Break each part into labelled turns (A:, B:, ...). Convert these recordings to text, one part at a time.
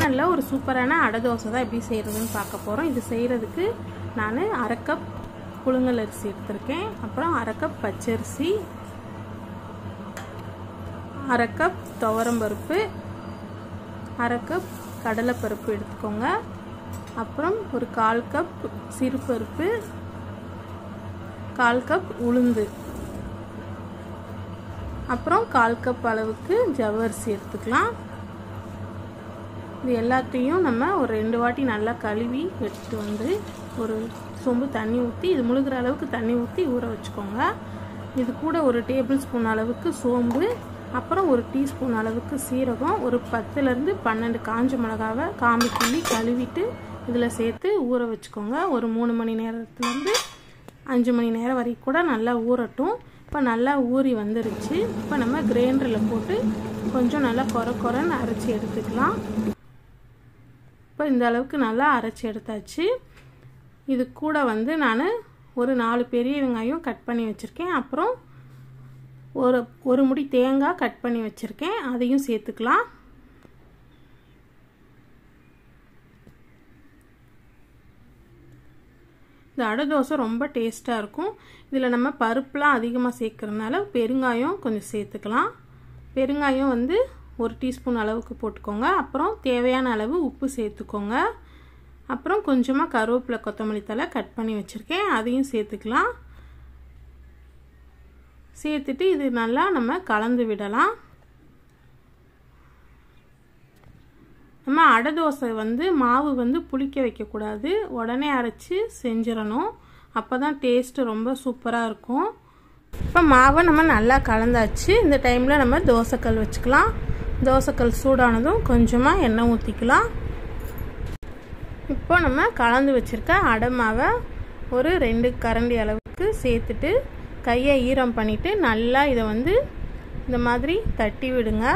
A: இல்லை ஒரு சூப்பரான அடை தோசை தான் எப்படி செய்கிறதுன்னு பார்க்க போகிறோம் இது செய்கிறதுக்கு நான் அரை கப் புழுங்கல் அரிசி எடுத்திருக்கேன் அப்புறம் அரை கப் பச்சரிசி அரை கப் துவரம்பருப்பு அரை கப் கடலைப்பருப்பு எடுத்துக்கோங்க அப்புறம் ஒரு கால் கப் சிறுபருப்பு கால் கப் உளுந்து அப்புறம் கால் கப் அளவுக்கு ஜவ்வரிசி எடுத்துக்கலாம் இது எல்லாத்தையும் நம்ம ஒரு ரெண்டு வாட்டி நல்லா கழுவி எடுத்துகிட்டு வந்து ஒரு சொம்பு தண்ணி ஊற்றி இது முழுகிற அளவுக்கு தண்ணி ஊற்றி ஊற வச்சுக்கோங்க இது கூட ஒரு டேபிள் ஸ்பூன் அளவுக்கு சோம்பு அப்புறம் ஒரு டீஸ்பூன் அளவுக்கு சீரகம் ஒரு பத்துலேருந்து பன்னெண்டு காஞ்ச மிளகாவை காம்பி கிள்ளி கழுவிட்டு இதில் சேர்த்து ஊற வச்சுக்கோங்க ஒரு மூணு மணி நேரத்துலேருந்து அஞ்சு மணி நேரம் வரைக்கும் கூட நல்லா ஊறட்டும் இப்போ நல்லா ஊறி வந்துருச்சு இப்போ நம்ம கிரைண்டரில் போட்டு கொஞ்சம் நல்லா கொர கொரன்னு அரைச்சி எடுத்துக்கலாம் இப்போ இந்த அளவுக்கு நல்லா அரைச்சி எடுத்தாச்சு இது கூட வந்து நான் ஒரு நாலு பெரிய வெங்காயம் கட் பண்ணி வச்சுருக்கேன் அப்புறம் ஒரு ஒரு முடி தேங்காய் கட் பண்ணி வச்சுருக்கேன் அதையும் சேர்த்துக்கலாம் இந்த அடை தோசை ரொம்ப டேஸ்ட்டாக இருக்கும் இதில் நம்ம பருப்புலாம் அதிகமாக சேர்க்குறதுனால பெருங்காயம் கொஞ்சம் சேர்த்துக்கலாம் பெருங்காயம் வந்து ஒரு டீஸ்பூன் அளவுக்கு போட்டுக்கோங்க அப்புறம் தேவையான அளவு உப்பு சேர்த்துக்கோங்க அப்புறம் கொஞ்சமாக கருவேப்பிலை கொத்தமல்லி தலை கட் பண்ணி வச்சுருக்கேன் அதையும் சேர்த்துக்கலாம் சேர்த்துட்டு இது நல்லா நம்ம கலந்து விடலாம் நம்ம அடை தோசை வந்து மாவு வந்து புளிக்க வைக்கக்கூடாது உடனே அரைச்சி செஞ்சிடணும் அப்போ தான் டேஸ்ட்டு ரொம்ப சூப்பராக இருக்கும் இப்போ மாவை நம்ம நல்லா கலந்தாச்சு இந்த டைமில் நம்ம தோசைக்கல் வச்சுக்கலாம் தோசைக்கல் சூடானதும் கொஞ்சமாக எண்ணெய் ஊற்றிக்கலாம் இப்போ நம்ம கலந்து வச்சுருக்க அடை மாவை ஒரு ரெண்டு கரண்டி அளவுக்கு சேர்த்துட்டு கையை ஈரம் பண்ணிவிட்டு நல்லா இதை வந்து இந்த மாதிரி தட்டி விடுங்க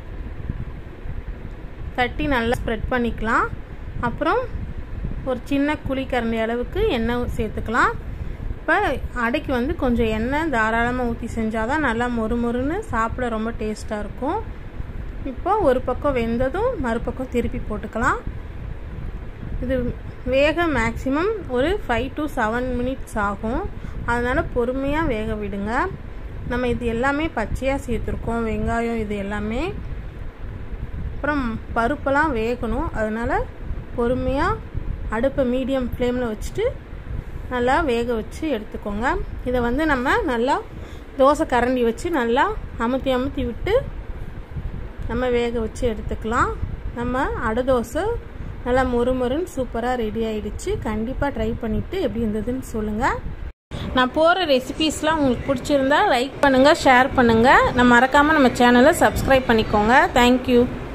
A: தட்டி நல்லா ஸ்ப்ரெட் பண்ணிக்கலாம் அப்புறம் ஒரு சின்ன குழிக்கரண்டி அளவுக்கு எண்ணெய் சேர்த்துக்கலாம் இப்போ அடைக்கு வந்து கொஞ்சம் எண்ணெய் தாராளமாக ஊற்றி செஞ்சால் தான் நல்லா மொறு மொறுன்னு சாப்பிட ரொம்ப டேஸ்ட்டாக இருக்கும் இப்போ ஒரு பக்கம் வெந்ததும் மறுபக்கம் திருப்பி போட்டுக்கலாம் இது வேக மேக்ஸிமம் ஒரு ஃபைவ் டு செவன் மினிட்ஸ் ஆகும் அதனால் பொறுமையாக வேக விடுங்க நம்ம இது எல்லாமே பச்சையாக சேர்த்துருக்கோம் வெங்காயம் இது எல்லாமே அப்புறம் பருப்பெல்லாம் வேகணும் அதனால் பொறுமையாக அடுப்பை மீடியம் ஃப்ளேமில் வச்சுட்டு நல்லா வேக வச்சு எடுத்துக்கோங்க இதை வந்து நம்ம நல்லா தோசை கரண்டி வச்சு நல்லா அமுத்தி அமுத்தி விட்டு நம்ம வேக வச்சு எடுத்துக்கலாம் நம்ம அடை தோசை நல்லா மொறு மொறுன்னு சூப்பராக ரெடி ஆகிடுச்சு கண்டிப்பாக ட்ரை பண்ணிவிட்டு எப்படி இருந்ததுன்னு சொல்லுங்கள் நான் போகிற ரெசிபீஸ்லாம் உங்களுக்கு பிடிச்சிருந்தா லைக் பண்ணுங்கள் ஷேர் பண்ணுங்கள் நான் மறக்காமல் நம்ம சேனலை சப்ஸ்கிரைப் பண்ணிக்கோங்க தேங்க்யூ